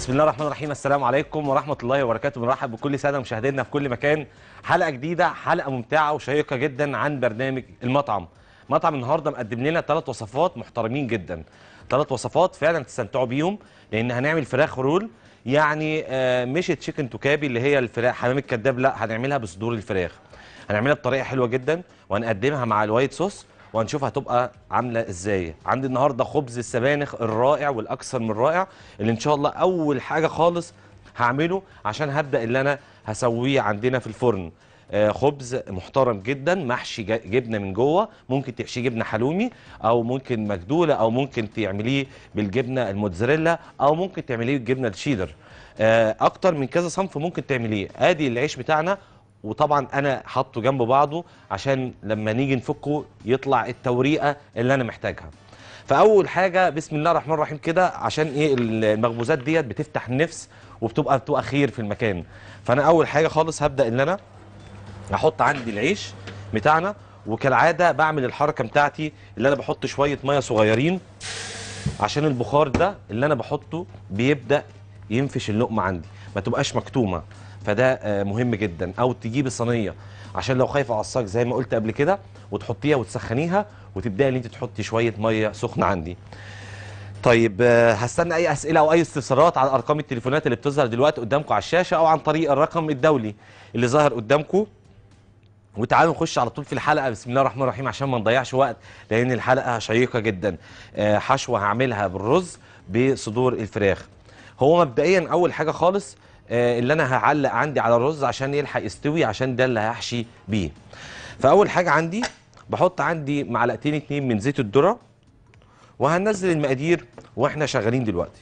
بسم الله الرحمن الرحيم السلام عليكم ورحمة الله وبركاته بنرحب بكل سادة مشاهدينا في كل مكان حلقة جديدة حلقة ممتعة وشيقة جدا عن برنامج المطعم مطعم النهاردة مقدم لنا ثلاث وصفات محترمين جدا ثلاث وصفات فعلا تستمتعوا بيهم لأن هنعمل فراخ رول يعني آه، مش تشيكن توكابي اللي هي الفراخ حمام الكداب لا هنعملها بصدور الفراخ هنعملها بطريقة حلوة جدا وهنقدمها مع الوايت صوص وهنشوف هتبقى عامله ازاي عندي النهارده خبز السبانخ الرائع والاكثر من رائع اللي ان شاء الله اول حاجه خالص هعمله عشان هبدا اللي انا هسويه عندنا في الفرن آه، خبز محترم جدا محشي جا- جبنه من جوه ممكن تحشيه جبنه حلومي او ممكن مجدوله او ممكن تعمليه بالجبنه الموتزاريلا او ممكن تعمليه بالجبنه الشيدر آه، اكتر من كذا صنف ممكن تعمليه ادي العيش بتاعنا وطبعا انا حاطه جنب بعضه عشان لما نيجي نفكه يطلع التوريقه اللي انا محتاجها فاول حاجه بسم الله الرحمن الرحيم كده عشان ايه المخبوزات ديت بتفتح النفس وبتبقى بتبقى خير في المكان فانا اول حاجه خالص هبدا ان انا احط عندي العيش بتاعنا وكالعاده بعمل الحركه بتاعتي اللي انا بحط شويه ميه صغيرين عشان البخار ده اللي انا بحطه بيبدا ينفش اللقمه عندي ما تبقاش مكتومه فده آه، مهم جدا او تجيب الصينيه عشان لو خايفه على الصاج زي ما قلت قبل كده وتحطيها وتسخنيها وتبداي ان انت تحطي شويه ميه سخنه عندي طيب آه، هستنى اي اسئله او اي استفسارات على ارقام التليفونات اللي بتظهر دلوقتي قدامكم على الشاشه او عن طريق الرقم الدولي اللي ظاهر قدامكم وتعالوا نخش على طول في الحلقه بسم الله الرحمن الرحيم عشان ما نضيعش وقت لان الحلقه شيقه جدا آه، حشوه هعملها بالرز بصدور الفراخ هو مبدئيا اول حاجه خالص آه، اللي انا هعلق عندي على الرز عشان يلحق يستوي عشان ده اللي هحشي بيه فاول حاجه عندي بحط عندي معلقتين اتنين من زيت الذره وهننزل المقادير واحنا شغالين دلوقتي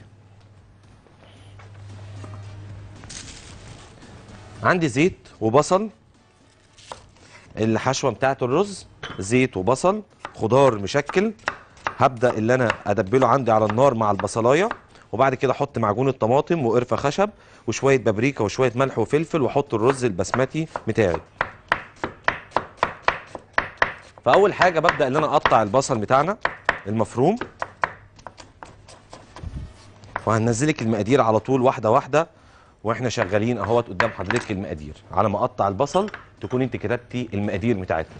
عندي زيت وبصل الحشوه بتاعت الرز زيت وبصل خضار مشكل هبدا اللي انا ادبله عندي على النار مع البصلايه وبعد كده احط معجون الطماطم وقرفه خشب وشويه بابريكا وشويه ملح وفلفل واحط الرز البسمتي بتاعي فاول حاجه ببدا ان انا اقطع البصل بتاعنا المفروم وهنزلك المقادير على طول واحده واحده واحنا شغالين اهوت قدام حضرتك المقادير على ما اقطع البصل تكون انت كتبتي المقادير بتاعتنا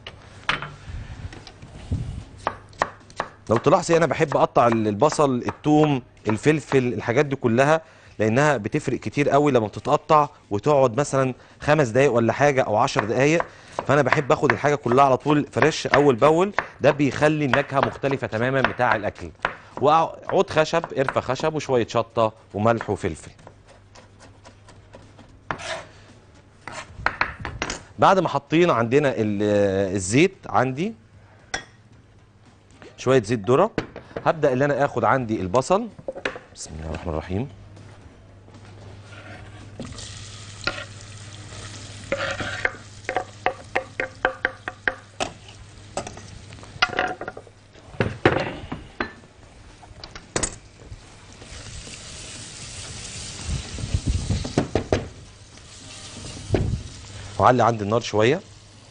لو تلاحظي انا بحب اقطع البصل الثوم الفلفل الحاجات دي كلها لانها بتفرق كتير قوي لما بتتقطع وتقعد مثلا خمس دقايق ولا حاجه او عشر دقايق فانا بحب اخد الحاجه كلها على طول فريش اول باول ده بيخلي النكهه مختلفه تماما بتاع الاكل وعود خشب قرفه خشب وشويه شطه وملح وفلفل بعد ما حطينا عندنا ال- الزيت عندي شويه زيت ذره هبدا ان انا اخد عندي البصل بسم الله الرحمن الرحيم وعلي عندي النار شويه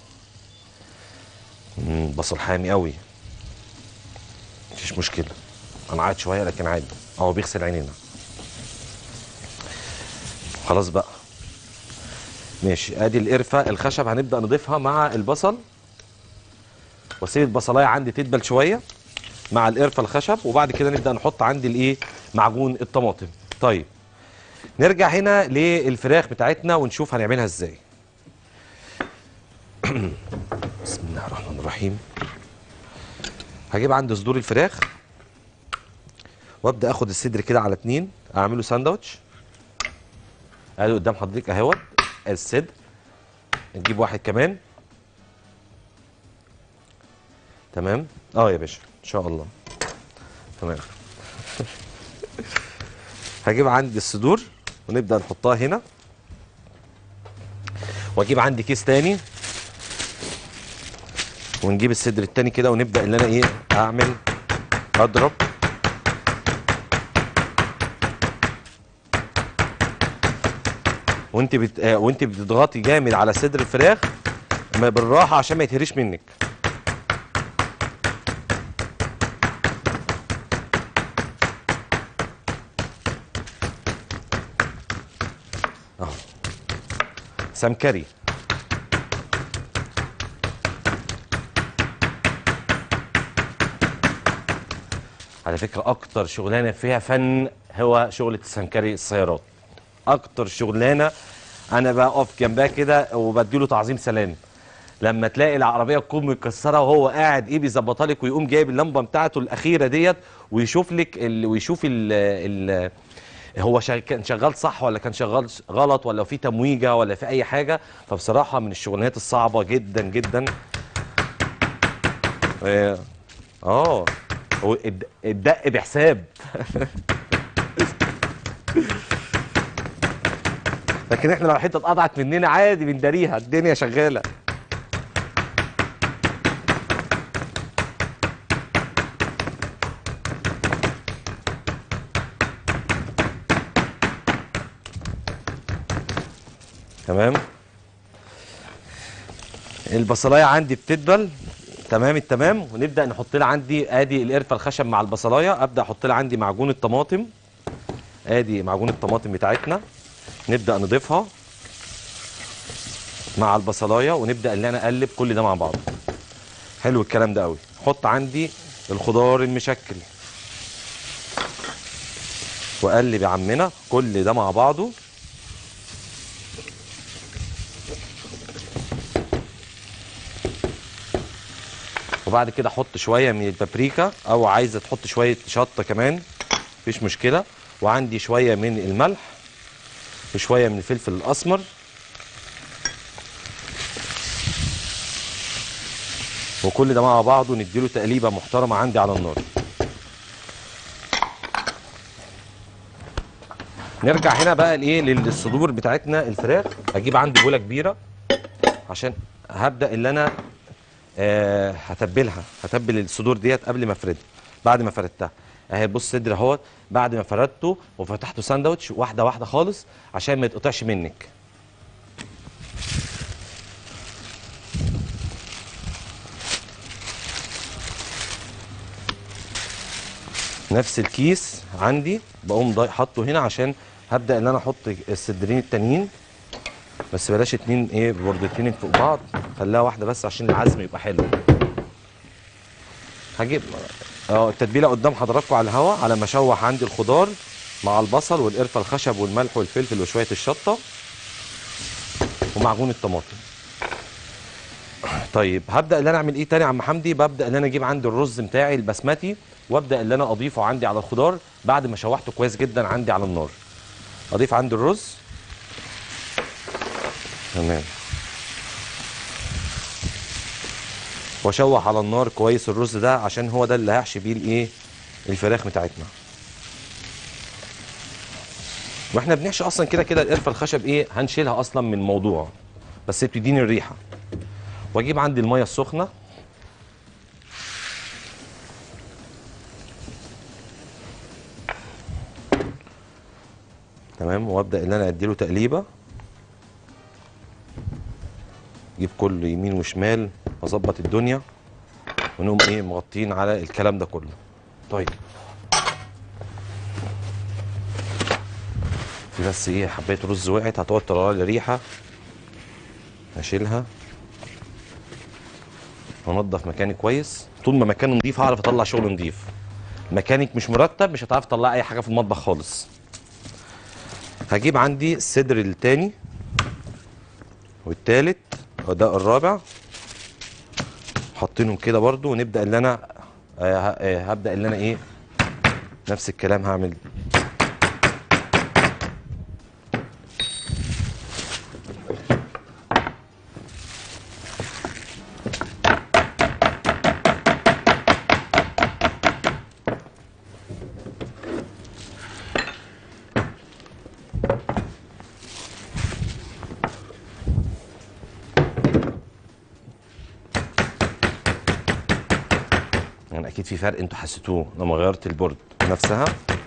مم، بصل حامي قوي مفيش مشكله انا قاعد شويه لكن عادي اهو بيغسل عينينا خلاص بقى ماشي ادي القرفه الخشب هنبدا نضيفها مع البصل واسيب البصلايه عندي تدبل شويه مع القرفه الخشب وبعد كده نبدا نحط عندي الايه معجون الطماطم طيب نرجع هنا للفراخ بتاعتنا ونشوف هنعملها ازاي بسم الله الرحمن الرحيم هجيب عندي صدور الفراخ وابدا اخد الصدر كده على اتنين اعمله ساندوتش ادي قدام حضرتك اهوت الصدر نجيب واحد كمان تمام اه يا باشا ان شاء الله تمام هجيب عندي الصدور ونبدا نحطها هنا واجيب عندي كيس تاني ونجيب الصدر التاني كده ونبدا ان انا ايه اعمل اضرب وانت بت... آه، وانت بتضغطي جامد على صدر الفراخ ما بالراحه عشان ما يتهريش منك سمكري على فكرة أكتر شغلانة فيها فن هو شغلة السمكري السيارات أكتر شغلانة أنا بقف جنبها كده وبديله تعظيم سلام لما تلاقي العربية تكون متكسرة وهو قاعد إيه بيظبطها لك ويقوم جايب اللمبة بتاعته الأخيرة ديت ويشوف لك ال... ويشوف ال... ال... هو شا... كان شغال صح ولا كان شغال غلط ولا في تمويجة ولا في أي حاجة فبصراحة من الشغلانات الصعبة جدا جدا اه آه. هو الد- الدق بحساب لكن احنا لو حته اتقطعت مننا عادي بنداريها الدنيا شغاله تمام البصلايه عندي بتدبل تمام التمام ونبدا نحط لها عندي ادي القرفه الخشب مع البصلايه ابدا احط لها عندي معجون الطماطم ادي معجون الطماطم بتاعتنا نبدا نضيفها مع البصلايه ونبدا ان انا اقلب كل ده مع بعض حلو الكلام ده قوي حط عندي الخضار المشكل واقلب يا عمنا كل ده مع بعضه وبعد كده احط شويه من البابريكا او عايزه تحط شويه شطه كمان مفيش مشكله وعندي شويه من الملح وشويه من الفلفل الاسمر وكل ده مع بعضه نديله تقليبه محترمه عندي على النار نرجع هنا بقى لايه للصدور بتاعتنا الفراخ هجيب عندي بوله كبيره عشان هبدا اللي انا آه هتبلها هتبل الصدور ديت قبل ما افردها بعد ما فردتها اهي بص صدر اهوت بعد ما فردته وفتحته ساندوتش واحده واحده خالص عشان ما يتقطعش منك نفس الكيس عندي بقوم ضاي حاطه هنا عشان هبدا ان انا احط الصدرين التانيين بس بلاش اتنين ايه بوردتين فوق بعض خليها واحده بس عشان العزم يبقى حلو هجيب اه التتبيله قدام حضراتكم على الهواء على ما اشوح عندي الخضار مع البصل والقرفه الخشب والملح والفلفل وشويه الشطه ومعجون الطماطم طيب هبدا ان انا اعمل ايه تاني يا عم حمدي ببدا ان انا اجيب عندي الرز بتاعي البسمتي وابدا ان انا اضيفه عندي على الخضار بعد ما شوحته كويس جدا عندي على النار اضيف عندي الرز تمام واشوح على النار كويس الرز ده عشان هو ده اللي هحشي بيه الايه الفراخ بتاعتنا واحنا بنحشي اصلا كده كده القرفه الخشب ايه هنشيلها اصلا من الموضوع بس بتديني الريحه واجيب عندي الميه السخنه تمام وابدا ان انا اديله تقليبه اجيب كل يمين وشمال واظبط الدنيا ونقوم ايه مغطين على الكلام ده كله طيب في بس ايه حبايه رز وقعت هتقعد تطلع لي ريحه هشيلها وانضف مكاني كويس طول ما مكانه نضيف هعرف اطلع شغل نضيف مكانك مش مرتب مش هتعرف تطلع اي حاجه في المطبخ خالص هجيب عندي الصدر التاني والتالت وده الرابع حاطينهم كده برضو ونبدا اللي انا آه، آه، هبدا اللي انا ايه نفس الكلام هعمل يعني اكيد في فرق انتوا حسيتوه لما غيرت البورد نفسها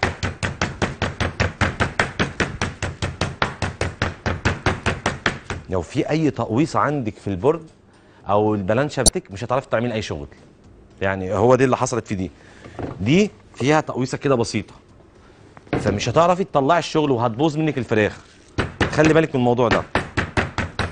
لو في اي تقويص عندك في البورد او البلانشه بتاعتك مش هتعرفي تعملي اي شغل يعني هو دي اللي حصلت في دي دي فيها تقويصه كده بسيطه فمش هتعرفي تطلعي الشغل وهتبوظ منك الفراخ خلي بالك من الموضوع ده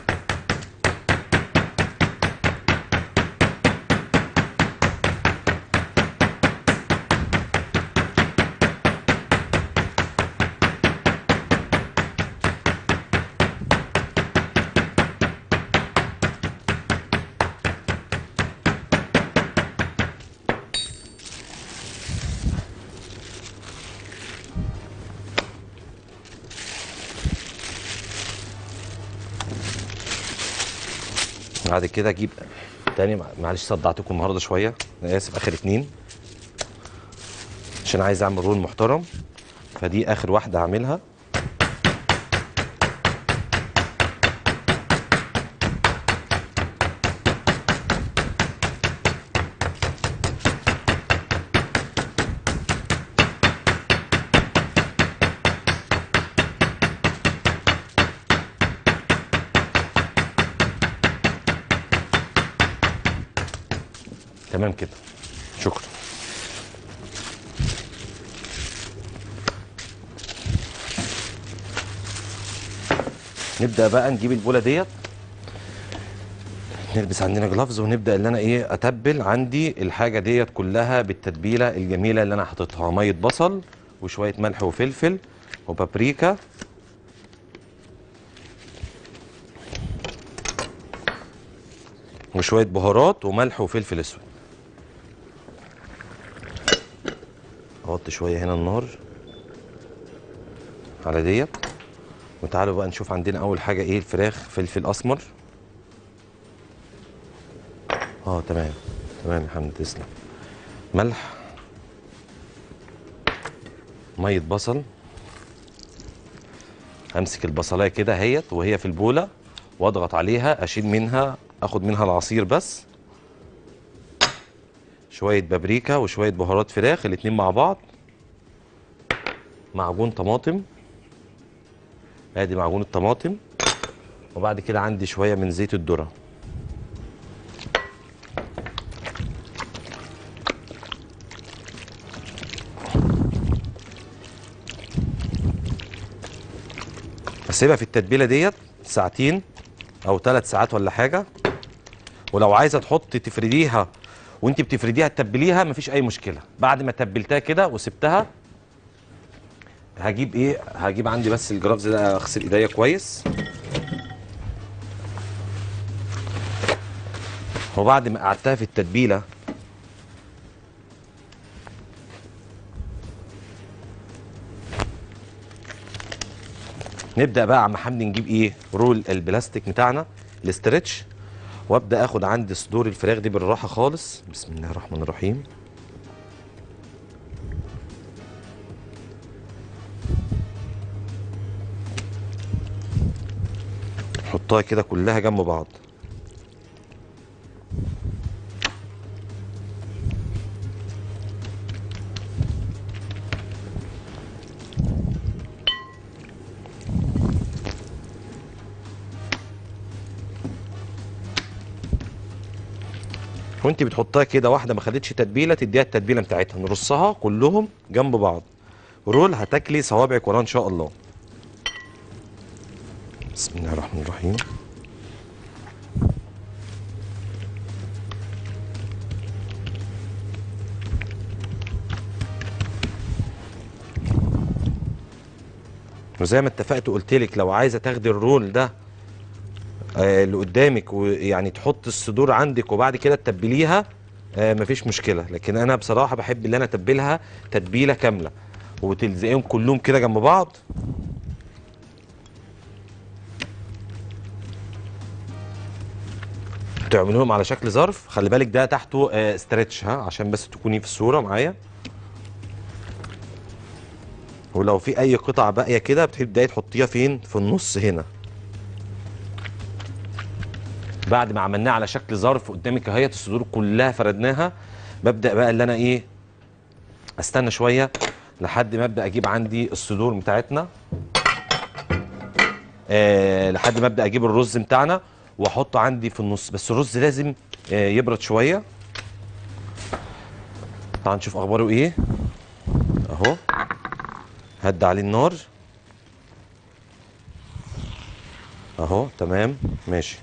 بعد كده اجيب تاني مع- معلش صدعتكم النهارده شويه انا اسف اخر اتنين عشان عايز اعمل رول محترم فدي اخر واحده هعملها تمام كده شكرا نبدا بقى نجيب البوله ديت نلبس عندنا جلافز ونبدا اللي انا ايه اتبل عندي الحاجه ديت كلها بالتتبيله الجميله اللي انا حاططها ميه بصل وشويه ملح وفلفل وبابريكا وشويه بهارات وملح وفلفل اسود اوطي شويه هنا النار على ديت وتعالوا بقى نشوف عندنا اول حاجه ايه الفراخ فلفل اسمر اه تمام تمام يا حمد تسلم ملح ميه بصل امسك البصلايه كده اهيت وهي في البوله واضغط عليها اشيل منها اخد منها العصير بس شويه بابريكا وشويه بهارات فراخ الاتنين مع بعض معجون طماطم ادي معجون الطماطم وبعد كده عندي شويه من زيت الذره اسيبها في التتبيله ديت ساعتين او ثلاث ساعات ولا حاجه ولو عايزه تحط تفرديها وانت بتفرديها تتبليها مفيش اي مشكله بعد ما تبلتها كده وسبتها هجيب ايه هجيب عندي بس الجرافز ده اغسل ايديا كويس وبعد ما قعدتها في التتبيله نبدا بقى يا عم حمدي نجيب ايه رول البلاستيك بتاعنا الاسترتش وابدا اخد عندي صدور الفراخ دي بالراحه خالص بسم الله الرحمن الرحيم نحطها كده كلها جنب بعض وانت بتحطها كده واحده ما خدتش تتبيله تديها التتبيله بتاعتها نرصها كلهم جنب بعض رول هتاكلي صوابعك وراه ان شاء الله بسم الله الرحمن الرحيم وزي ما اتفقت وقلت لك لو عايزه تاخدي الرول ده آه، اللي قدامك ويعني تحط الصدور عندك وبعد كده تتبليها آه، مفيش مشكله لكن انا بصراحه بحب ان انا اتبلها تتبيله كامله وتلزقيهم كلهم كده جنب بعض تعملوهم على شكل ظرف خلي بالك ده تحته آه، استرتش ها عشان بس تكوني في الصوره معايا ولو في اي قطع باقيه كده بتبداي تحطيها فين في النص هنا بعد ما عملناه على شكل ظرف قدامك اهيت الصدور كلها فردناها ببدا بقى اللي انا ايه استنى شويه لحد ما ابدا اجيب عندي الصدور بتاعتنا آه لحد ما ابدا اجيب الرز بتاعنا واحطه عندي في النص بس الرز لازم آه يبرد شويه تعال نشوف اخباره ايه اهو هدي عليه النار اهو تمام ماشي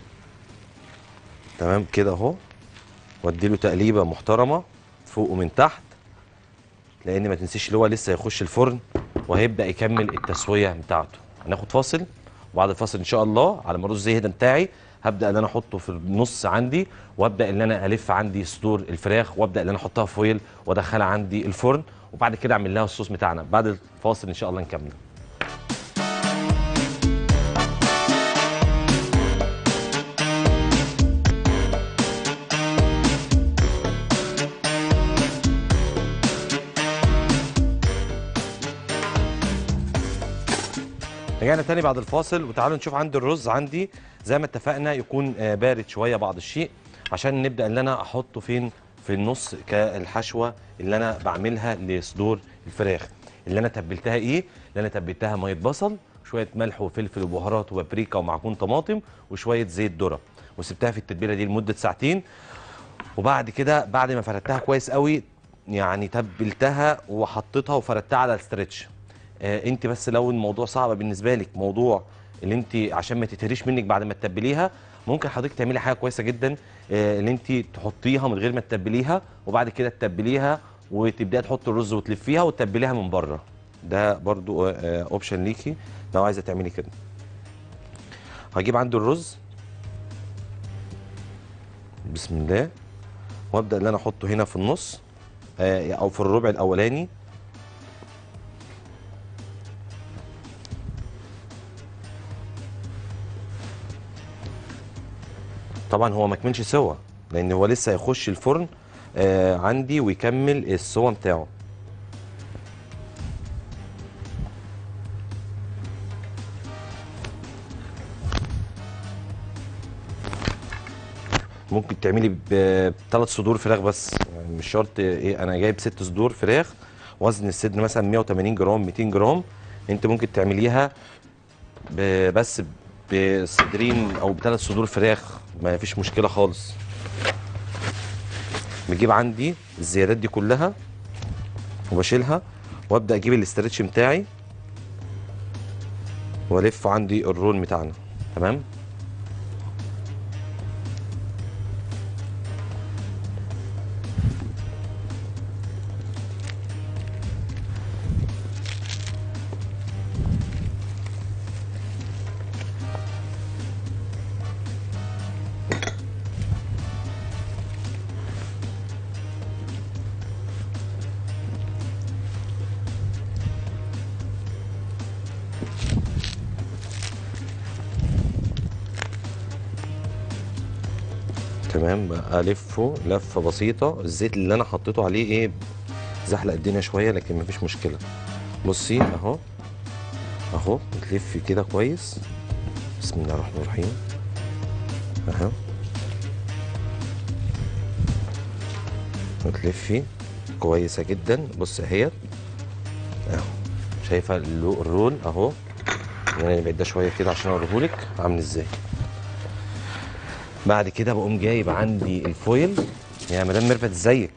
تمام كده اهو واديله تقليبه محترمه فوق ومن تحت لان ما تنسيش اللي هو لسه هيخش الفرن وهيبدا يكمل التسويه بتاعته هناخد فاصل وبعد الفاصل ان شاء الله على ما الرز يهدى بتاعي هبدا ان انا احطه في النص عندي وابدا ان انا الف عندي صدور الفراخ وابدا ان انا احطها في فويل وادخلها عندي الفرن وبعد كده اعمل لها الصوص بتاعنا بعد الفاصل ان شاء الله نكمل رجعنا تاني بعد الفاصل وتعالوا نشوف عندي الرز عندي زي ما اتفقنا يكون آه، بارد شويه بعض الشيء عشان نبدا ان انا احطه فين في النص كالحشوه اللي انا بعملها لصدور الفراخ اللي انا تبلتها ايه اللي انا تبلتها ميه بصل شويه ملح وفلفل وبهارات وبابريكا ومعجون طماطم وشويه زيت ذره وسبتها في التتبيله دي لمده ساعتين وبعد كده بعد ما فردتها كويس قوي يعني تبلتها وحطيتها وفردتها على الستريتش آه انت بس لو الموضوع صعب بالنسبه لك موضوع اللي انت عشان ما تتهريش منك بعد ما تتبليها ممكن حضرتك تعملي حاجه كويسه جدا آه اللي انت تحطيها من غير ما تتبليها وبعد كده تتبليها وتبداي تحطي الرز وتلفيها وتتبليها من بره ده برضو آه اوبشن ليكي لو عايزه تعملي كده هجيب عندي الرز بسم الله وابدا ان انا احطه هنا في النص آه، او في الربع الاولاني طبعا هو ما كملش سوا لان هو لسه هيخش الفرن آه عندي ويكمل السوا بتاعه ممكن تعملي بثلاث صدور فراخ بس يعني مش شرط ايه انا جايب ست صدور فراخ وزن الصدر مثلا 180 جرام 200 جرام انت ممكن تعمليها ب- بس بصدرين او بثلاث صدور فراخ ما فيش مشكله خالص بجيب عندي الزيادات دي كلها وبشيلها وابدا اجيب الاسترتش بتاعي والف عندي الرول بتاعنا تمام تمام بقى الفه لفه بسيطه الزيت اللي انا حطيته عليه ايه زحلق الدنيا شويه لكن مفيش مشكله بصي اهو اهو بتلفي كده كويس بسم الله الرحمن الرحيم اهو وتلفي كويسه جدا بص اهيت اهو شايفه اللو- الرول اهو يعني نبعد ده شويه كده عشان اوريهولك عامل ازاي بعد كده بقوم جايب عندي الفويل يا مدام ميرفت ازيك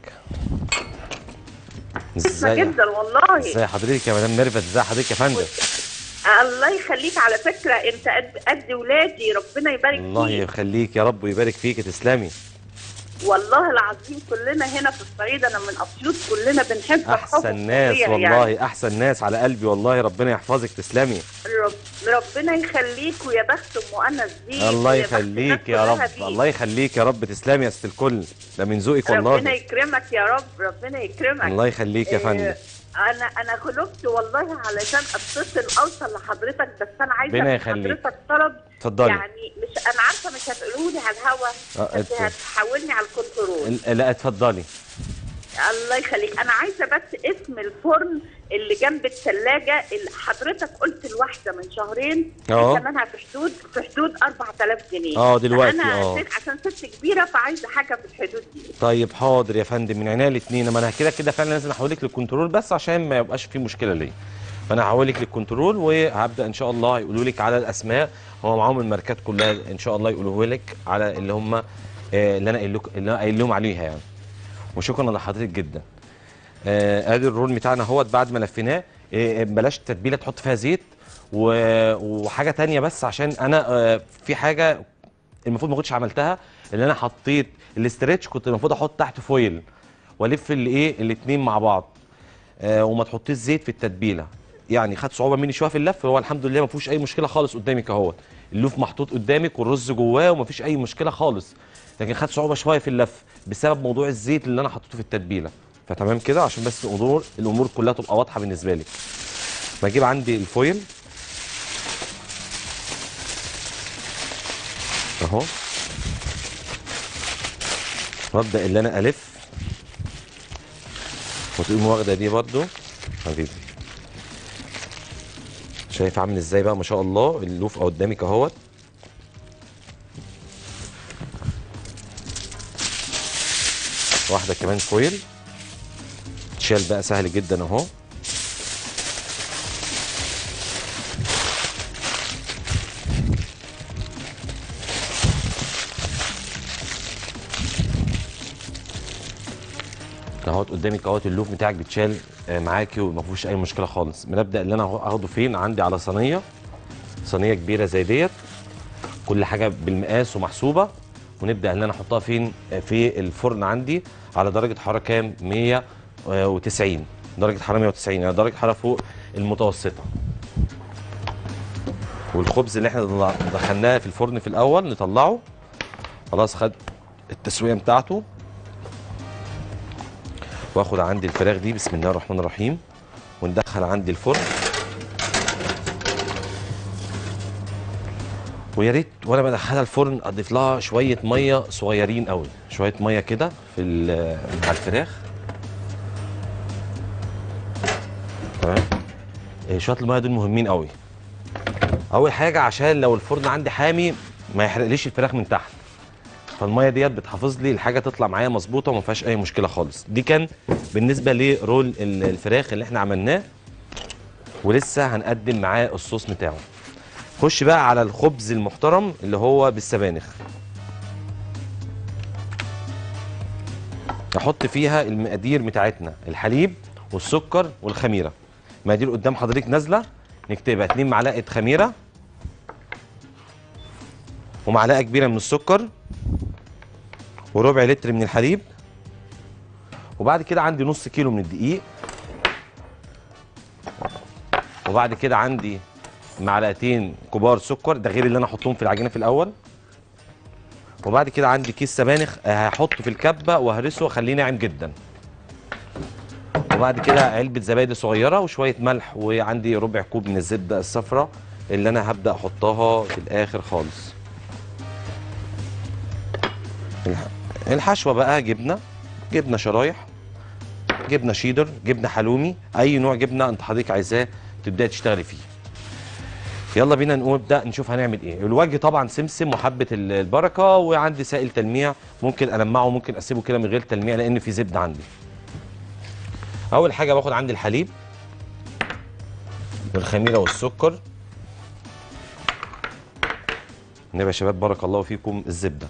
اسمع ازاي جدا والله ازاي حضرتك يا مدام ميرفت ازي حضرتك يا فندم الله يخليك على فكره انت قد قد ولادي ربنا يبارك الله فيك يخليك يا رب ويبارك فيك تسلمي والله العظيم كلنا هنا في الصعيد انا من اسيوط كلنا بنحبك حب احسن ناس فظيع والله يعني. احسن ناس على قلبي والله ربنا يحفظك تسلمي رب ربنا يخليك ويا بخت ام مؤنث بيك الله ويا بخت يخليك الناس يا كلها رب بيك. الله يخليك يا رب تسلمي يا ست الكل ده من ذوقك ربنا والله يكرمك يا رب ربنا يكرمك الله يخليك يا آه، فندم انا انا خلقت والله علشان اتصل اوصل لحضرتك بس انا عايزه ربنا من يخليك. حضرتك طلب اتفضلي يعني مش انا عارفه مش هتقولوا لي على الهوا آه، بس ات- هتحولني على الكنترول ال- لا اتفضلي الله يخليك انا عايزه بس اسم الفرن اللي جنب الثلاجه اللي حضرتك قلت الواحده من شهرين اه. ثمنها في حدود في حدود 4000 جنيه اه، دلوقتي، انا اه. عشان ست كبيره فعايزه حاجه في الحدود دي طيب حاضر يا فندم من عينيا الاثنين اما انا كده كده فعلا لازم احولك للكنترول بس عشان ما يبقاش في مشكله ليا فانا هحولك للكنترول وهبدا ان شاء الله يقولوا لك على الاسماء هو معاهم الماركات كلها ان شاء الله يقولوه لك على اللي هم آه، اللي انا قايل لكم اللي انا قايل لهم عليها يعني وشكرا لحضرتك جدا آه، ادي الرول بتاعنا اهوت بعد ما لفيناه آه، بلاش التتبيله تحط فيها زيت و- وحاجه تانية بس عشان انا آه، في حاجه المفروض ما كنتش عملتها اللي انا حطيت الاسترتش كنت المفروض احط تحت فويل والف الايه الاثنين مع بعض آه وما تحطيش زيت في التتبيله يعني خد صعوبه مني شويه في اللف هو الحمد لله ما فيهوش اي مشكله خالص قدامك اهوت اللوف محطوط قدامك والرز جواه وما فيش اي مشكله خالص لكن خد صعوبه شويه في اللف بسبب موضوع الزيت اللي انا حطيته في التتبيله فتمام كده عشان بس الامور الامور كلها تبقى واضحه بالنسبه لك بجيب عندي الفويل اهو وابدا اللي انا الف وتقوم واخده دي برضو حبيبي شايف عامل ازاي بقى ما شاء الله اللوف قدامك اهوت واحده كمان فويل تشال بقى سهل جدا اهو اهوت قدامك اهوت اللوف بتاعك بيتشال آه، معاكي وما فيهوش اي مشكله خالص بنبدا اللي انا هاخده فين عندي على صينيه صينيه كبيره زي ديت كل حاجه بالمقاس ومحسوبه ونبدا ان انا احطها فين آه، في الفرن عندي على درجه حراره كام 190 درجه حراره 190 يعني درجه حراره فوق المتوسطه والخبز اللي احنا دخلناه في الفرن في الاول نطلعه خلاص خد التسويه بتاعته واخد عندي الفراخ دي بسم الله الرحمن الرحيم وندخل عندي الفرن ويا ريت وانا بدخلها الفرن اضيف لها شويه ميه صغيرين قوي شويه ميه كده في ال- على الفراخ تمام إيه، شويه الميه دول مهمين قوي اول حاجه عشان لو الفرن عندي حامي ما يحرقليش الفراخ من تحت فالميه ديت بتحافظ لي الحاجه تطلع معايا مظبوطه وما فيهاش اي مشكله خالص دي كان بالنسبه لرول ال- الفراخ اللي احنا عملناه ولسه هنقدم معاه الصوص بتاعه خش بقى على الخبز المحترم اللي هو بالسبانخ نحط فيها المقادير بتاعتنا الحليب والسكر والخميره المقادير قدام حضرتك نازله نكتبها 2 معلقه خميره ومعلقه كبيره من السكر وربع لتر من الحليب وبعد كده عندي نص كيلو من الدقيق وبعد كده عندي معلقتين كبار سكر ده غير اللي انا احطهم في العجينه في الاول وبعد كده عندي كيس سبانخ آه، هحطه في الكبه وهرسه واخليه ناعم جدا وبعد كده علبه زبادي صغيره وشويه ملح وعندي ربع كوب من الزبده الصفراء اللي انا هبدا احطها في الاخر خالص الح- الحشوه بقى جبنه جبنه شرايح جبنه شيدر جبنه حلومي اي نوع جبنه انت حضرتك عايزاه تبداي تشتغلي فيه يلا بينا نقوم نبدا نشوف هنعمل ايه الوجه طبعا سمسم وحبه ال- البركه وعندي سائل تلميع ممكن المعه وممكن اسيبه كده من غير تلميع لان في زبده عندي اول حاجه باخد عندي الحليب والخميره والسكر نبقى يا شباب بارك الله فيكم الزبده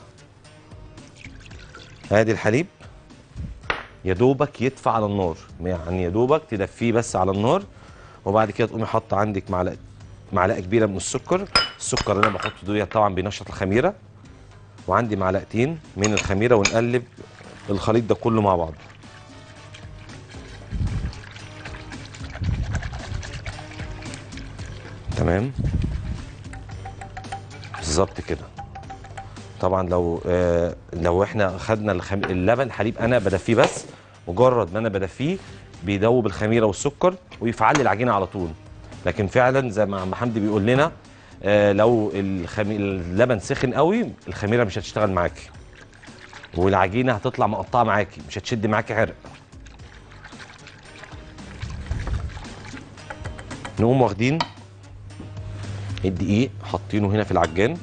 ادي الحليب يا دوبك يدفع على النار يعني يا دوبك تدفيه بس على النار وبعد كده تقومي حاطه عندك معلقه معلقه كبيره من السكر السكر اللي انا بحطه دول طبعا بينشط الخميره وعندي معلقتين من الخميره ونقلب الخليط ده كله مع بعض تمام بالظبط كده طبعا لو آه لو احنا خدنا الخم... اللبن حليب انا بدفيه بس مجرد ما انا بدفيه بيدوب الخميره والسكر ويفعل لي العجينه على طول لكن فعلا زي ما عم حمدي بيقول لنا آه لو الخمي... اللبن سخن قوي الخميره مش هتشتغل معاكي والعجينه هتطلع مقطعه معاكي مش هتشد معاكي عرق نقوم واخدين الدقيق حاطينه هنا في العجان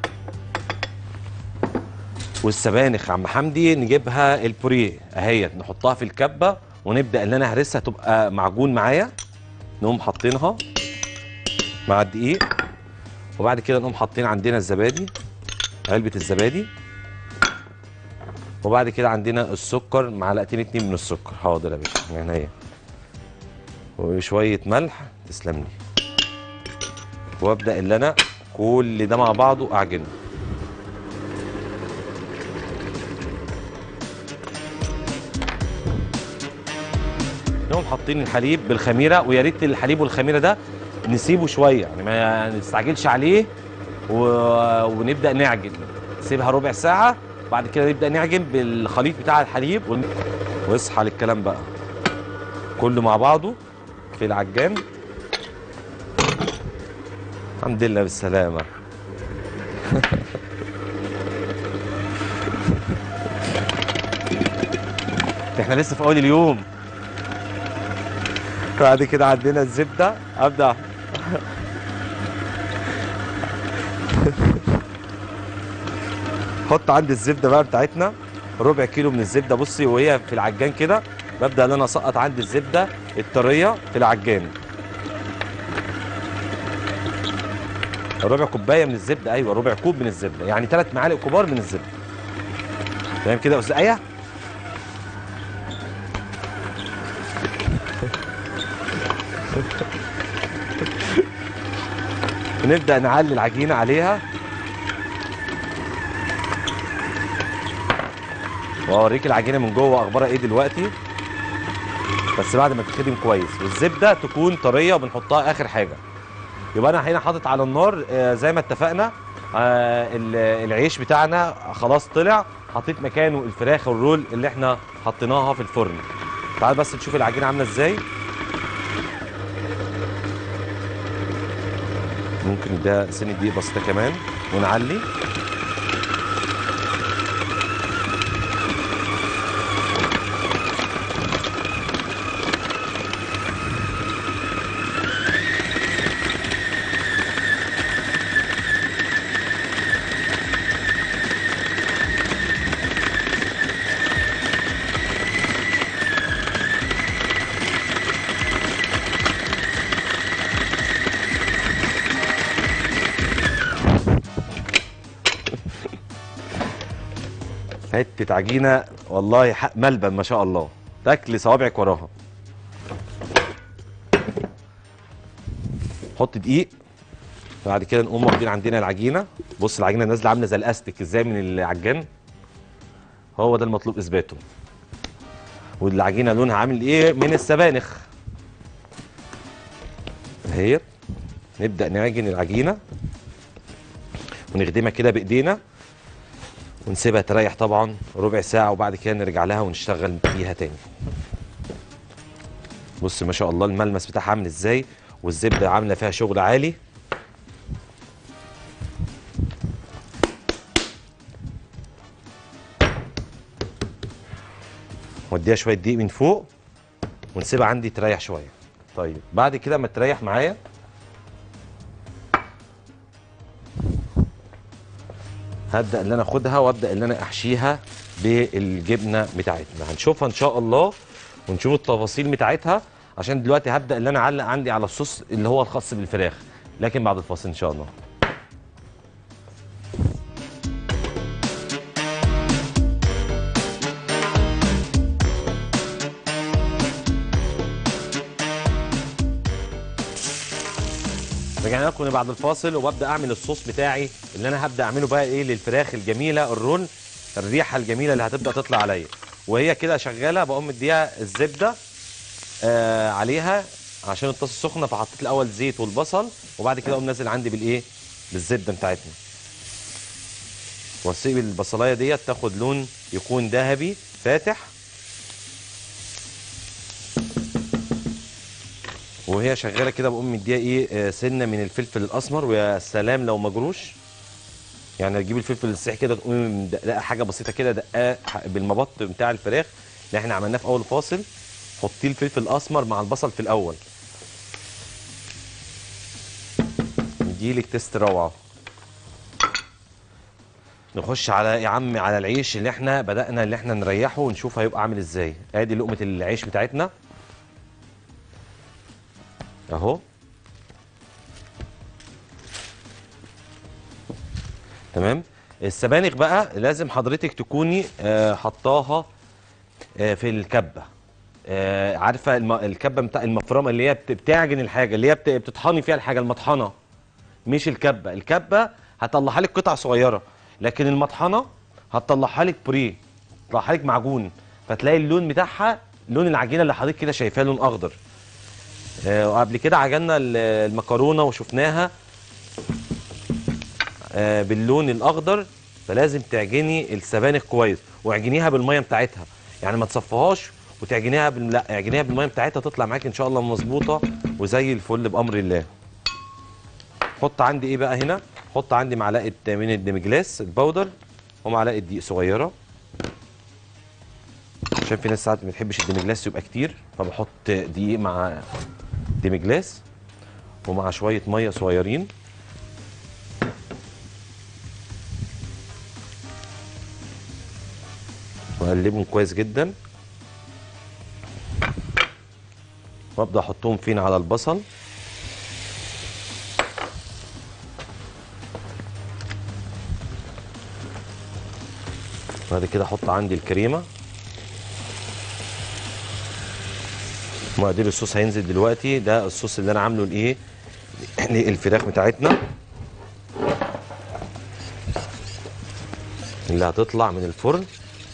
والسبانخ عم حمدي نجيبها البوريه اهيت نحطها في الكبه ونبدا ان انا هرسها تبقى معجون معايا نقوم حاطينها مع الدقيق وبعد كده نقوم حاطين عندنا الزبادي علبه الزبادي وبعد كده عندنا السكر معلقتين اتنين من السكر حاضر يا باشا من عينيا وشويه ملح تسلم لي وابدا اللي انا كل ده مع بعضه اعجنه نقوم حاطين الحليب بالخميره ويا ريت الحليب والخميره ده نسيبه شويه يعني ما نستعجلش عليه و... ونبدا نعجن نسيبها ربع ساعه بعد كده نبدا نعجن بالخليط بتاع الحليب وال... واصحى للكلام بقى كله مع بعضه في العجان الحمد لله بالسلامه احنا لسه في اول اليوم بعد كده عندنا الزبده ابدا حط عندي الزبده بقى بتاعتنا ربع كيلو من الزبده بصي وهي في العجان كده ببدا ان انا اسقط عندي الزبده الطريه في العجان ربع كوبايه من الزبده ايوه ربع كوب من الزبده يعني ثلاث معالق كبار من الزبده تمام كده يا استاذ ايه ونبدا نعلي العجينه عليها واوريك العجينه من جوه اخبارها ايه دلوقتي بس بعد ما تتخدم كويس والزبده تكون طريه وبنحطها اخر حاجه يبقى انا هنا حاطط على النار آه، زي ما اتفقنا آه، ال- العيش بتاعنا خلاص طلع حطيت مكانه الفراخ والرول اللي احنا حطيناها في الفرن تعال بس تشوف العجينه عامله ازاي ممكن نديها سنه دقيق بسيطه كمان ونعلي حته عجينه والله حق ملبن ما شاء الله تاكلي صوابعك وراها حط دقيق بعد كده نقوم واخدين عندنا العجينه بص العجينه نازله عامله زي الاستيك ازاي من العجان هو ده المطلوب اثباته والعجينه لونها عامل ايه من السبانخ اهي نبدا نعجن العجينه ونخدمها كده بايدينا ونسيبها تريح طبعا ربع ساعة وبعد كده نرجع لها ونشتغل بيها تاني بص ما شاء الله الملمس بتاعها عامل ازاي والزبدة عاملة فيها شغل عالي واديها شوية دقيق من فوق ونسيبها عندي تريح شوية طيب بعد كده ما تريح معايا هبدا ان انا اخدها وابدا ان انا احشيها بالجبنه بتاعتنا هنشوفها ان شاء الله ونشوف التفاصيل بتاعتها عشان دلوقتي هبدا ان انا اعلق عندي على الصوص اللي هو الخاص بالفراخ لكن بعد الفاصل ان شاء الله رجعنا لكم بعد الفاصل وببدا اعمل الصوص بتاعي اللي انا هبدا اعمله بقى ايه للفراخ الجميله الرول الريحه الجميله اللي هتبدا تطلع عليا وهي كده شغاله بقوم مديها الزبده آه عليها عشان الطاسه سخنه فحطيت الاول زيت والبصل وبعد كده اقوم نازل عندي بالايه بالزبده بتاعتنا واسيب البصلايه ديت تاخد لون يكون ذهبي فاتح وهي شغاله كده بقوم مديها ايه آه، سنه من الفلفل الاسمر ويا سلام لو مجروش يعني تجيب الفلفل السيح كده تقومي مدققه حاجه بسيطه كده دقاه ح- بالمبط بتاع الفراخ اللي احنا عملناه في اول فاصل حطي الفلفل الاسمر مع البصل في الاول يديلك تيست روعه نخش على يا عم على العيش اللي احنا بدأنا اللي احنا نريحه ونشوف هيبقى عامل ازاي ادي لقمه العيش بتاعتنا اهو تمام السبانخ بقى لازم حضرتك تكوني آه، حطاها آه، في الكبه آه، عارفه الم- الكبه بتاع المفرمه اللي هي بت- بتعجن الحاجه اللي هي بت- بتطحني فيها الحاجه المطحنه مش الكبه الكبه هطلعها لك قطع صغيره لكن المطحنه هتطلعها لك بري تطلعها لك معجون فتلاقي اللون بتاعها لون العجينه اللي حضرتك كده شايفاه لون اخضر آه، وقبل كده عجلنا ال- المكرونه وشفناها آه، باللون الاخضر فلازم تعجني السبانخ كويس واعجنيها بالميه بتاعتها يعني ما تصفيهاش وتعجنيها بال... لا اعجنيها بالميه بتاعتها تطلع معاك ان شاء الله مظبوطه وزي الفل بامر الله حط عندي ايه بقى هنا حط عندي معلقه من الدمجلاس البودر ومعلقه دقيق صغيره عشان في ناس ساعات ما بتحبش الدمجلاس يبقى كتير فبحط دقيق مع دمجلاس ومع شويه ميه صغيرين اقلبهم كويس جدا وابدا احطهم فين على البصل بعد كده احط عندي الكريمه مقادير الصوص هينزل دلوقتي ده الصوص اللي انا عامله لايه للفراخ بتاعتنا اللي هتطلع من الفرن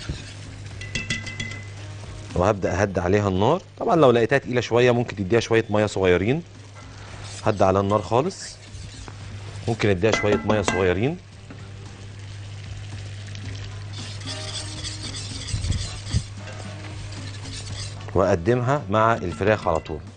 وهبدا اهدي عليها النار طبعا لو لقيتها تقيله شويه ممكن تديها شويه ميه صغيرين هدي عليها النار خالص ممكن اديها شويه ميه صغيرين واقدمها مع الفراخ على طول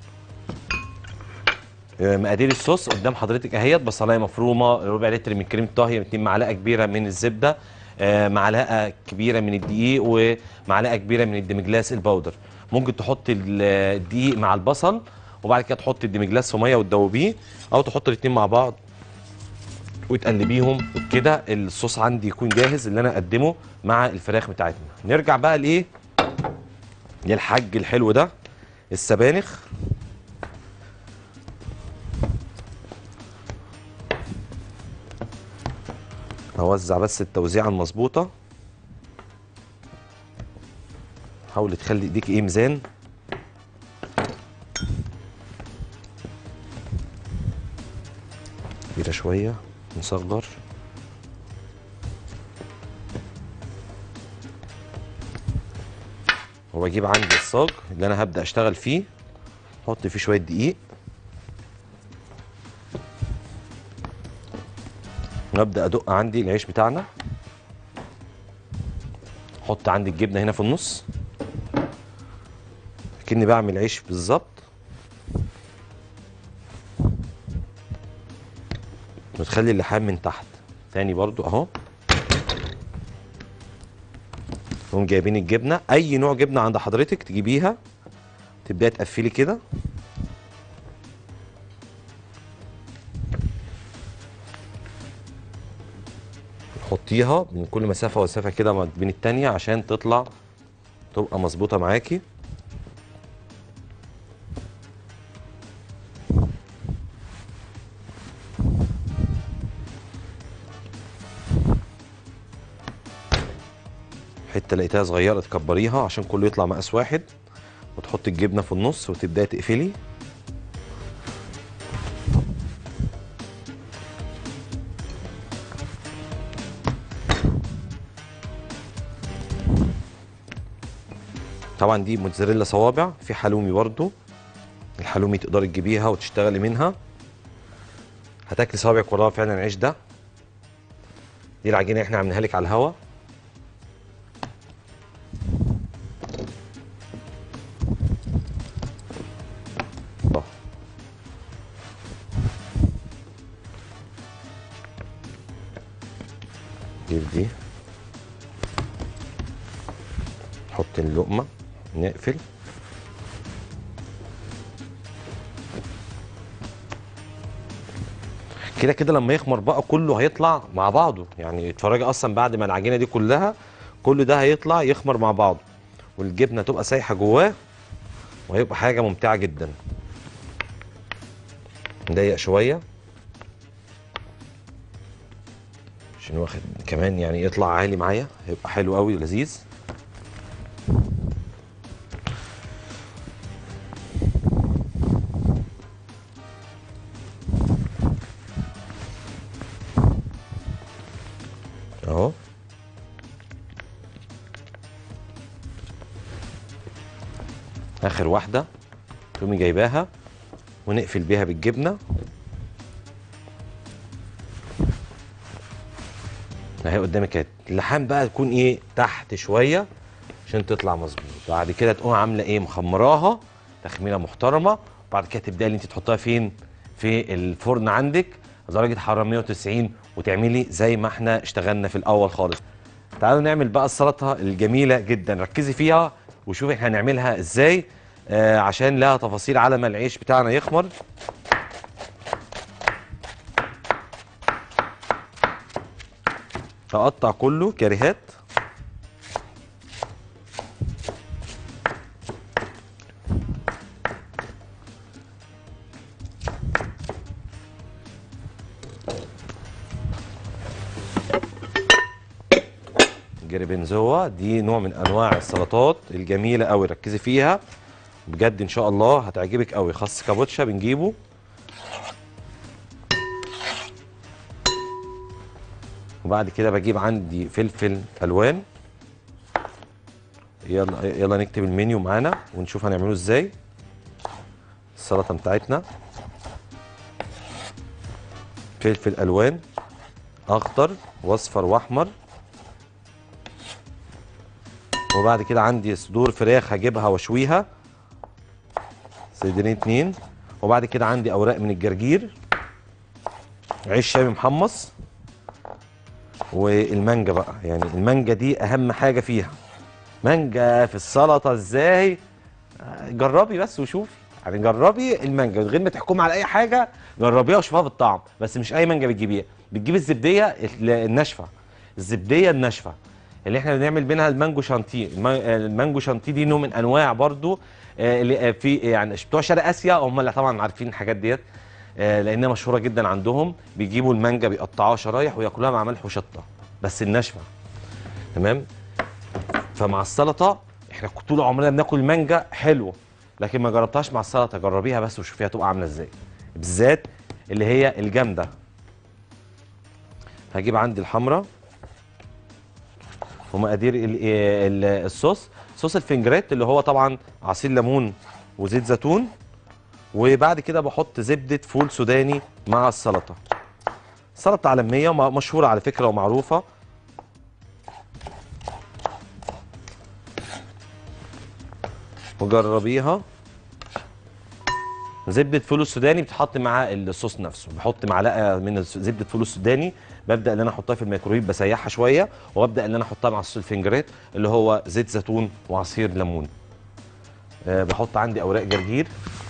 آه، مقادير الصوص قدام حضرتك اهيت بصلايه مفرومه ربع لتر من كريمه طهي 2 معلقه كبيره من الزبده آه، معلقه كبيره من الدقيق ومعلقه كبيره من الدمجلاس البودر ممكن تحط ال- الدقيق مع البصل وبعد كده تحط الدمجلاس في ميه وتدوبيه او تحط الاثنين مع بعض وتقلبيهم كده الصوص عندي يكون جاهز اللي انا اقدمه مع الفراخ بتاعتنا نرجع بقى لايه للحاج الحلو ده السبانخ اوزع بس التوزيعه المظبوطه حاولي تخلي ايديك ايه ميزان كبيره شويه نصغر واجيب عندي الصاج اللي انا هبدا اشتغل فيه احط فيه شويه دقيق وابدا ادق عندي العيش بتاعنا احط عندي الجبنه هنا في النص كأني بعمل عيش بالظبط وتخلي اللحام من تحت تاني برضو اهو نقوم جايبين الجبنه اي نوع جبنه عند حضرتك تجيبيها تبداي تقفلي كده حطيها من كل مسافه ومسافه كده ما بين التانيه عشان تطلع تبقى مظبوطه معاكي حته لقيتها صغيره تكبريها عشان كله يطلع مقاس واحد وتحطي الجبنه في النص وتبداي تقفلي طبعا دي موتزاريلا صوابع في حلومي برضو الحلومي تقدري تجيبيها وتشتغلي منها هتاكلي صوابعك وراها فعلا العيش ده دي العجينه اللي احنا عاملينها لك على الهوا الله. جيب دي نحط اللقمة نقفل كده كده لما يخمر بقى كله هيطلع مع بعضه يعني اتفرجي اصلا بعد ما العجينه دي كلها كل ده هيطلع يخمر مع بعضه والجبنه تبقى سايحه جواه وهيبقى حاجه ممتعه جدا نضيق شويه عشان واخد كمان يعني يطلع عالي معايا هيبقى حلو قوي ولذيذ اهو اخر واحده تقومي جايباها ونقفل بيها بالجبنه اهي قدامك اهي اللحام بقى تكون ايه تحت شويه عشان تطلع مظبوط بعد كده تقوم عامله ايه مخمراها تخميره محترمه وبعد كده تبداي اللي انت تحطها فين في الفرن عندك درجه حراره 190 وتعملي زي ما احنا اشتغلنا في الاول خالص تعالوا نعمل بقى السلطه الجميله جدا ركزي فيها وشوفي احنا هنعملها ازاي آه عشان لها تفاصيل على ما العيش بتاعنا يخمر هقطع كله كاريهات جربنزوا دي نوع من انواع السلطات الجميله قوي ركزي فيها بجد ان شاء الله هتعجبك قوي خس كابوتشا بنجيبه وبعد كده بجيب عندي فلفل الوان يلا يلا نكتب المنيو معانا ونشوف هنعمله ازاي السلطه بتاعتنا فلفل الوان اخضر واصفر واحمر وبعد كده عندي صدور فراخ هجيبها واشويها صدرين اتنين وبعد كده عندي اوراق من الجرجير عيش شامي محمص والمانجا بقى يعني المانجا دي اهم حاجه فيها مانجا في السلطه ازاي آه، جربي بس وشوفي يعني جربي المانجا من غير ما تحكمي على اي حاجه جربيها وشوفها بالطعم بس مش اي مانجا بتجيبيها بتجيبي الزبديه ال- الناشفه الزبديه الناشفه اللي احنا بنعمل منها المانجو شانتيه الما- المانجو شانتيه دي نوع من انواع برضو آه، اللي آه، في يعني بتوع شرق اسيا هم اللي طبعا عارفين الحاجات ديت آه، لانها مشهوره جدا عندهم بيجيبوا المانجا بيقطعوها شرايح وياكلوها مع ملح وشطه بس الناشفه تمام فمع السلطه احنا طول عمرنا بناكل المانجا حلوه لكن ما جربتهاش مع السلطه جربيها بس وشوفيها تبقى عامله ازاي بالذات اللي هي الجامده هجيب عندي الحمراء ومقادير ال- ال- الصوص صوص الفنجريت اللي هو طبعا عصير ليمون وزيت زيتون وبعد كده بحط زبده فول سوداني مع السلطه سلطه عالميه وم- مشهوره على فكره ومعروفه وجربيها زبده فول السوداني بتحط مع الصوص نفسه بحط معلقه من الس- زبده فول السوداني ببدا ان انا احطها في الميكرويف بسيحها شويه وابدا ان انا احطها مع صوص الفنجريت اللي هو زيت زيتون وعصير ليمون أه بحط عندي اوراق جرجير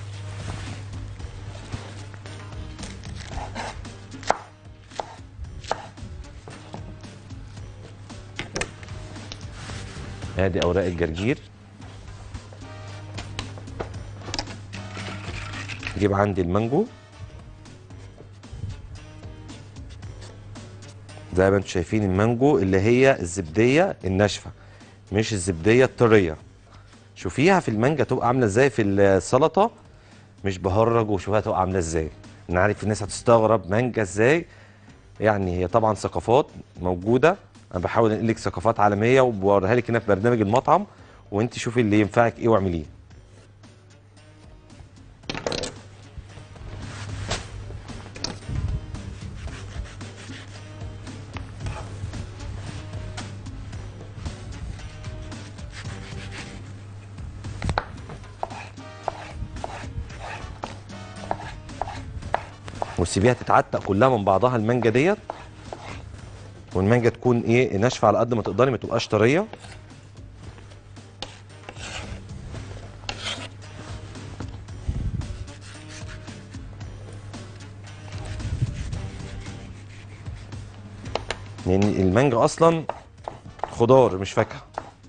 ادي اوراق الجرجير اجيب عندي المانجو زي ما انتم شايفين المانجو اللي هي الزبديه الناشفه مش الزبديه الطريه شوفيها في المانجا تبقى عامله ازاي في السلطه مش بهرج وشوفيها تبقى عامله ازاي انا عارف الناس هتستغرب مانجا ازاي يعني هي طبعا ثقافات موجوده انا بحاول انقل لك ثقافات عالميه وبوريها لك هنا في برنامج المطعم وانت شوفي اللي ينفعك ايه واعمليه وتسيبيها تتعتق كلها من بعضها المانجا ديت والمانجا تكون ايه ناشفه على قد ما تقدري ما تبقاش طريه لان المانجا اصلا خضار مش فاكهه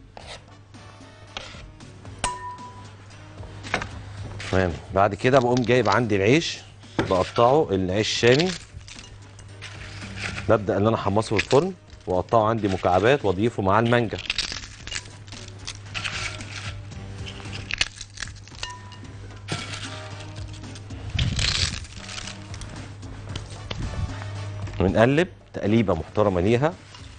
تمام بعد كده بقوم جايب عندي العيش بقطعه العيش الشامي ببدا ان انا احمصه في الفرن واقطعه عندي مكعبات واضيفه مع المانجا ونقلب تقليبه محترمه ليها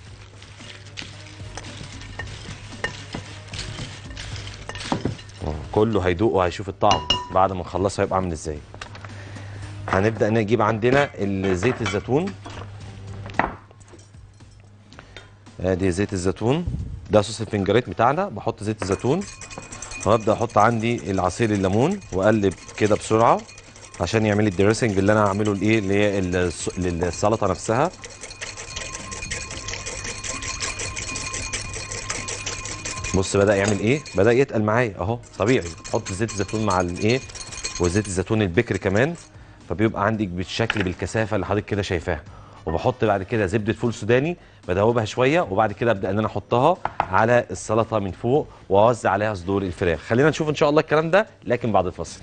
كله هيدوق وهيشوف الطعم بعد ما نخلصه هيبقى عامل ازاي هنبدا نجيب عندنا زيت الزيتون ادي زيت الزيتون ده صوص الفنجريت بتاعنا بحط زيت الزيتون وابدا احط عندي العصير الليمون واقلب كده بسرعه عشان يعمل لي الدريسنج اللي انا هعمله الايه اللي هي الس- للسلطه نفسها بص بدا يعمل ايه بدا يتقل معايا اهو طبيعي حط زيت الزيتون مع الايه وزيت الزيتون البكر كمان فبيبقى عندك بالشكل بالكثافه اللي حضرتك كده شايفاها وبحط بعد كده زبده فول سوداني بدوبها شويه وبعد كده ابدا ان انا احطها على السلطه من فوق واوزع عليها صدور الفراخ خلينا نشوف ان شاء الله الكلام ده لكن بعد الفاصل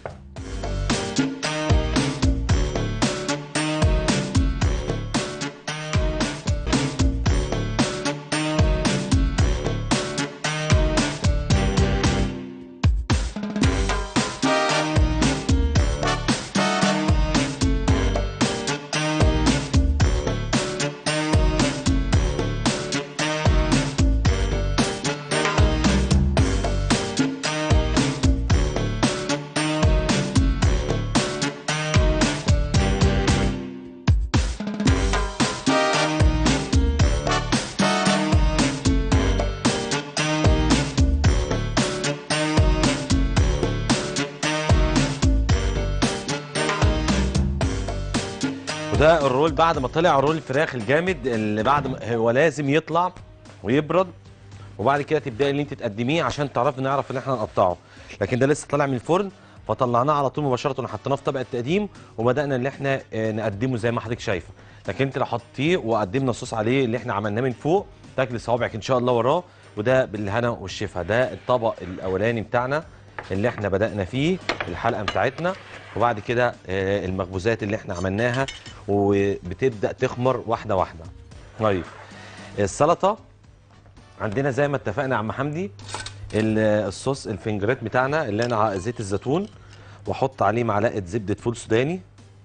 وده الرول بعد ما طلع رول الفراخ الجامد اللي بعد ما هو لازم يطلع ويبرد وبعد كده تبداي ان انت تقدميه عشان تعرفي نعرف ان احنا نقطعه لكن ده لسه طالع من الفرن فطلعناه على طول مباشره وحطيناه في طبق التقديم وبدانا ان احنا آه، نقدمه زي ما حضرتك شايفه لكن انت لو حطيه وقدمنا صوص عليه اللي احنا عملناه من فوق تاكل صوابعك ان شاء الله وراه وده بالهنا والشفا ده الطبق الاولاني بتاعنا اللي احنا بدانا فيه الحلقه بتاعتنا وبعد كده آه، المخبوزات اللي احنا عملناها وبتبدا تخمر واحده واحده طيب السلطه عندنا زي ما اتفقنا يا عم حمدي ال- الصوص الفنجرات بتاعنا اللي انا ع- زيت الزيتون واحط عليه معلقه زبده فول سوداني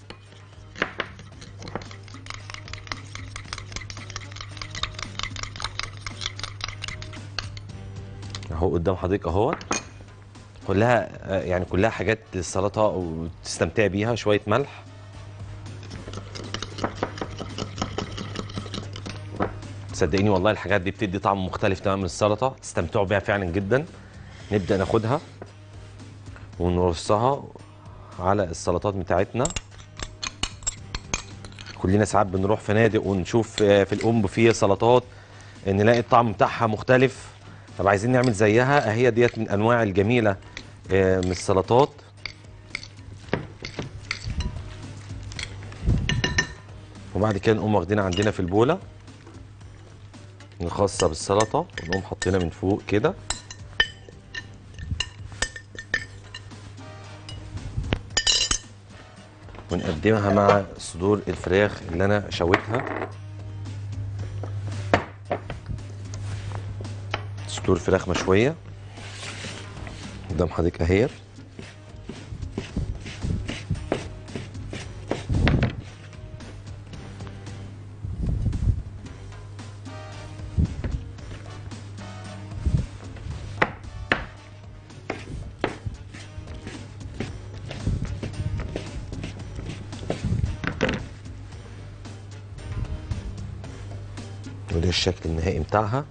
اهو قدام حضرتك اهو كلها آه، يعني كلها حاجات للسلطه وتستمتعي بيها شويه ملح صدقيني والله الحاجات دي بتدي طعم مختلف تماما من السلطه تستمتعوا بيها فعلا جدا نبدا ناخدها ونرصها على السلطات بتاعتنا كلنا ساعات بنروح فنادق ونشوف آه، في الام بوفيه سلطات نلاقي الطعم بتاعها مختلف طب عايزين نعمل زيها اهي ديت من انواع الجميله آه، من السلطات وبعد كده نقوم واخدين عندنا في البوله الخاصه بالسلطه ونقوم حاطينها من فوق كده ونقدمها مع صدور الفراخ اللي انا شويتها صدور فراخ مشويه قدام حضرتك اهي وده الشكل النهائي بتاعها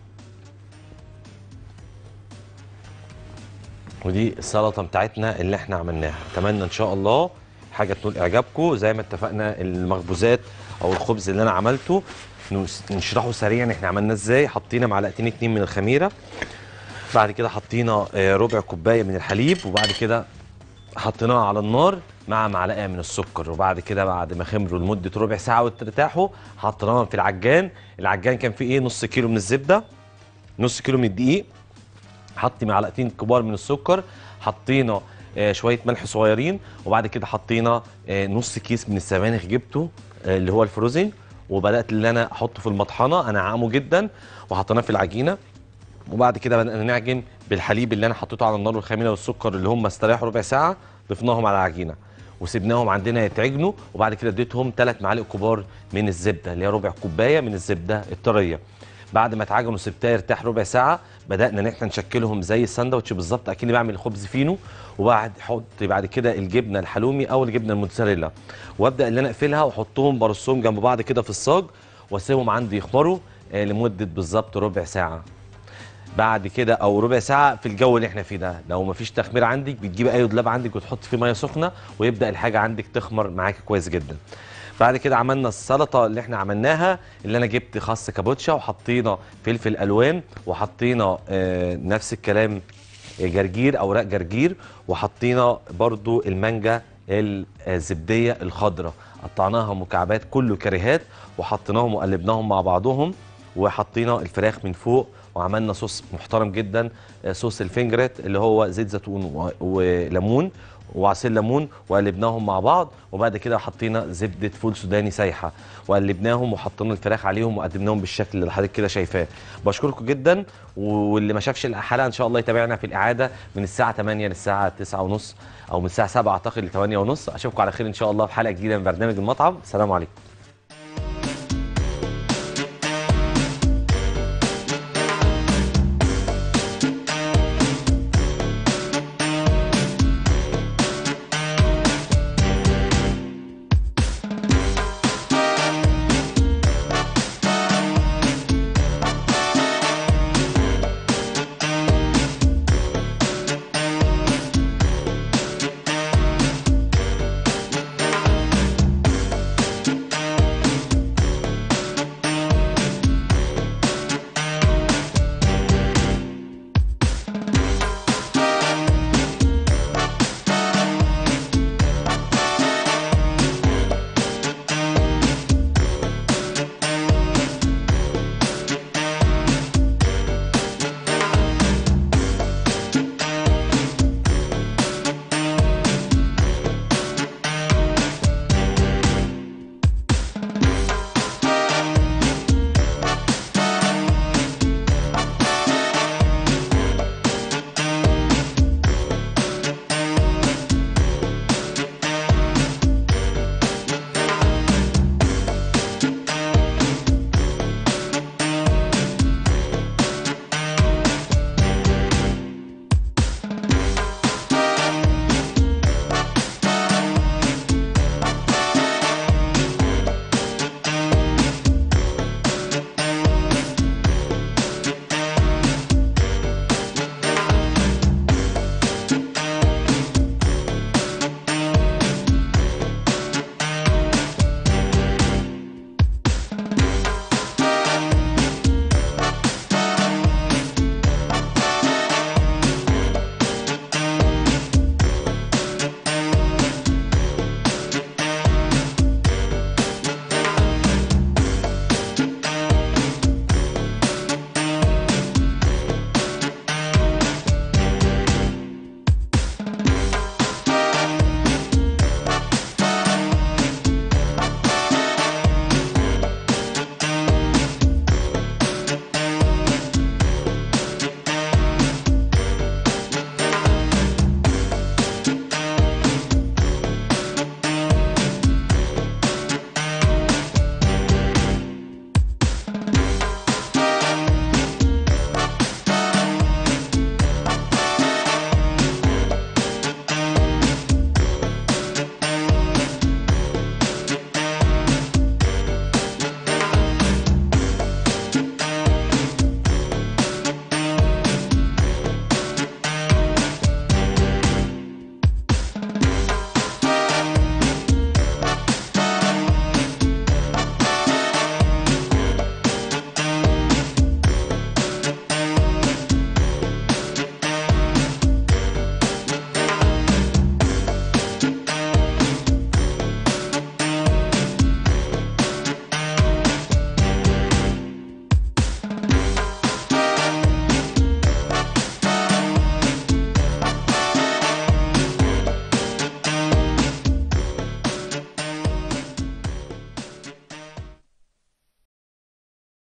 ودي السلطه بتاعتنا اللي احنا عملناها اتمنى ان شاء الله حاجه تنول اعجابكم زي ما اتفقنا المخبوزات او الخبز اللي انا عملته نس- نشرحه سريعا احنا عملناه ازاي حطينا معلقتين اتنين من الخميره بعد كده حطينا آه، ربع كوبايه من الحليب وبعد كده حطيناها على النار مع معلقه من السكر وبعد كده بعد ما خمروا لمده ربع ساعه وارتاحوا حطيناهم في العجان العجان كان فيه ايه نص كيلو من الزبده نص كيلو من الدقيق حطي معلقتين كبار من السكر حطينا آه، شويه ملح صغيرين وبعد كده حطينا آه، نص كيس من السبانخ جبته آه، اللي هو الفروزن وبدات اللي انا احطه في المطحنه انا عامه جدا وحطيناه في العجينه وبعد كده بدأنا نعجن بالحليب اللي انا حطيته على النار والخميره والسكر اللي هم استريحوا ربع ساعه ضفناهم على العجينه وسيبناهم عندنا يتعجنوا وبعد كده اديتهم ثلاث معالق كبار من الزبده اللي هي ربع كوبايه من الزبده الطريه بعد ما اتعجنوا سبتها يرتاح ربع ساعه بدانا ان احنا نشكلهم زي الساندوتش بالظبط اكني بعمل خبز فينو وبعد احط بعد كده الجبنه الحلومي او الجبنه الموتزاريلا وابدا ان انا اقفلها واحطهم برصهم جنب بعض كده في الصاج واسيبهم عندي يخمروا آه، لمده بالظبط ربع ساعه بعد كده او ربع ساعه في الجو اللي احنا فيه ده لو مفيش تخمير عندك بتجيب اي دولاب عندك وتحط فيه ميه سخنه ويبدا الحاجه عندك تخمر معاك كويس جدا بعد كده عملنا السلطه اللي احنا عملناها اللي انا جبت خس كابوتشا وحطينا فلفل الوان وحطينا آه نفس الكلام جرجير اوراق جرجير وحطينا برضو المانجا الزبديه الخضراء قطعناها مكعبات كله كريهات وحطيناهم وقلبناهم مع بعضهم وحطينا الفراخ من فوق وعملنا صوص محترم جدا آه، صوص الفنجرت اللي هو زيت زيتون و- وليمون وعصير ليمون وقلبناهم مع بعض وبعد كده حطينا زبده فول سوداني سايحه وقلبناهم وحطينا الفراخ عليهم وقدمناهم بالشكل اللي حضرتك كده شايفاه بشكركم جدا واللي ما شافش الحلقه ان شاء الله يتابعنا في الاعاده من الساعه 8 للساعه 9 ونص او من الساعه 7 اعتقد ل 8 ونص اشوفكم على خير ان شاء الله في حلقه جديده من برنامج المطعم السلام عليكم